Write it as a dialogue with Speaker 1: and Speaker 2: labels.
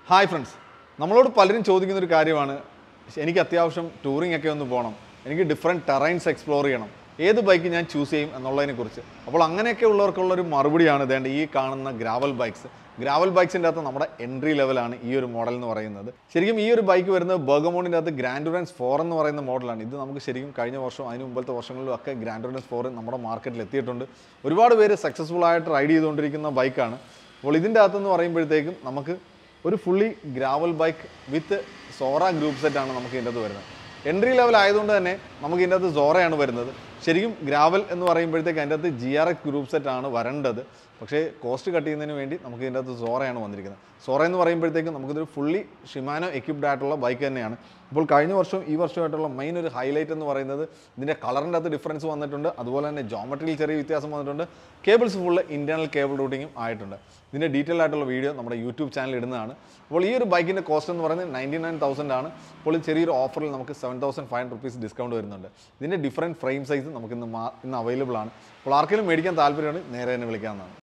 Speaker 1: hi friends നമ്മളോട് പലരും ചോദിക്കുന്ന ഒരു കാര്യമാണ് എനിക്ക് അത്യാവശ്യം ടൂറിംഗ് ഒക്കെ ഒന്ന് പോകണം എനിക്ക് ഡിഫറെൻറ്റ് ടെറൈൻസ് എക്സ്പ്ലോർ ചെയ്യണം ഏത് ബൈക്ക് ഞാൻ ചൂസ് ചെയ്യും എന്നുള്ളതിനെ കുറിച്ച് അപ്പോൾ അങ്ങനെയൊക്കെ ഉള്ളവർക്കുള്ളൊരു മറുപടിയാണ് ഇതേണ്ട ഈ കാണുന്ന ഗ്രാവൽ ബൈക്സ് ഗ്രാവൽ ബൈക്സിൻ്റെ അകത്ത് നമ്മുടെ എൻട്രി ലെവലാണ് ഈ ഒരു മോഡൽ എന്ന് പറയുന്നത് ശരിക്കും ഈ ഒരു ബൈക്ക് വരുന്നത് ബർഗമോണിൻ്റെ അകത്ത് ഗ്രാൻഡുറൻസ് ഫോർ എന്ന് പറയുന്ന മോഡലാണ് ഇത് നമുക്ക് ശരിക്കും കഴിഞ്ഞ വർഷം അതിന് മുമ്പത്തെ വർഷങ്ങളിലും ഒക്കെ ഗ്രാൻഡുറൻസ് ഫോർ നമ്മുടെ മാർക്കറ്റിൽ എത്തിയിട്ടുണ്ട് ഒരുപാട് പേര് സക്സസ്ഫുൾ ആയിട്ട് റൈഡ് ചെയ്തുകൊണ്ടിരിക്കുന്ന ബൈക്കാണ് അപ്പോൾ ഇതിൻ്റെ അകത്തെന്ന് പറയുമ്പോഴത്തേക്കും നമുക്ക് ഒരു fully gravel bike with Sora group സെറ്റാണ് നമുക്ക് ഇതിൻ്റെ അകത്ത് വരുന്നത് എൻട്രി ലെവൽ ആയതുകൊണ്ട് തന്നെ നമുക്ക് ഇതിൻ്റെ അകത്ത് സോറയാണ് വരുന്നത് ശരിക്കും ഗ്രാവൽ എന്ന് പറയുമ്പോഴത്തേക്ക് അതിൻ്റെ അകത്ത് ജി ആർ എക്സ് ഗ്രൂപ്പ് സെറ്റാണ് വരേണ്ടത് പക്ഷേ കോസ്റ്റ് കട്ട് ചെയ്യുന്നതിന് വേണ്ടി നമുക്ക് ഇതിൻ്റെ അകത്ത് സോറയാണ് വന്നിരിക്കുന്നത് സോറ എന്ന് പറയുമ്പോഴത്തേക്കും നമുക്കിതൊരു ഫുള്ളി ഷിമാനോ എക്യുപ്ഡ് ആയിട്ടുള്ള ബൈക്ക് തന്നെയാണ് ഇപ്പോൾ കഴിഞ്ഞ വർഷവും ഈ വർഷമായിട്ടുള്ള മെയിൻ ഒരു ഹൈലൈറ്റ് എന്ന് പറയുന്നത് ഇതിൻ്റെ കളറിൻ്റെ അകത്ത് ഡിഫറൻസ് വന്നിട്ടുണ്ട് അതുപോലെ തന്നെ ജോമെട്രിയിൽ ചെറിയ വ്യത്യാസം വന്നിട്ടുണ്ട് കേബിൾസ് ഫുള്ള് ഇൻറ്റേർണൽ കേബിൾ റൂട്ടിങ്ങും ആയിട്ടുണ്ട് ഇതിൻ്റെ ഡീറ്റെയിൽ ആയിട്ടുള്ള വീഡിയോ നമ്മുടെ യൂട്യൂബ് ചാനൽ ഇടുന്നതാണ് അപ്പോൾ ഈ ഒരു ബൈക്കിൻ്റെ കോസ്റ്റ് എന്ന് പറയുന്നത് നയൻറ്റി നയൻ തൗസൻഡ് ആണ് അപ്പോൾ ഈ ചെറിയൊരു ഓഫറിൽ നമുക്ക് seven thousand five hundred rupees discount വരുന്നുണ്ട് ഇതിൻ്റെ ഡിഫറൻറ്റ് ഫ്രെയിം സൈസ് നമുക്ക് ഇന്ന് മാ- ഇന്ന് അവൈലബിൾ ആണ് അപ്പോൾ ആർക്കെങ്കിലും മേടിക്കാൻ താല്പര്യമുണ്ടെങ്കിൽ നേരെ തന്നെ വിളിക്കാവുന്നതാണ്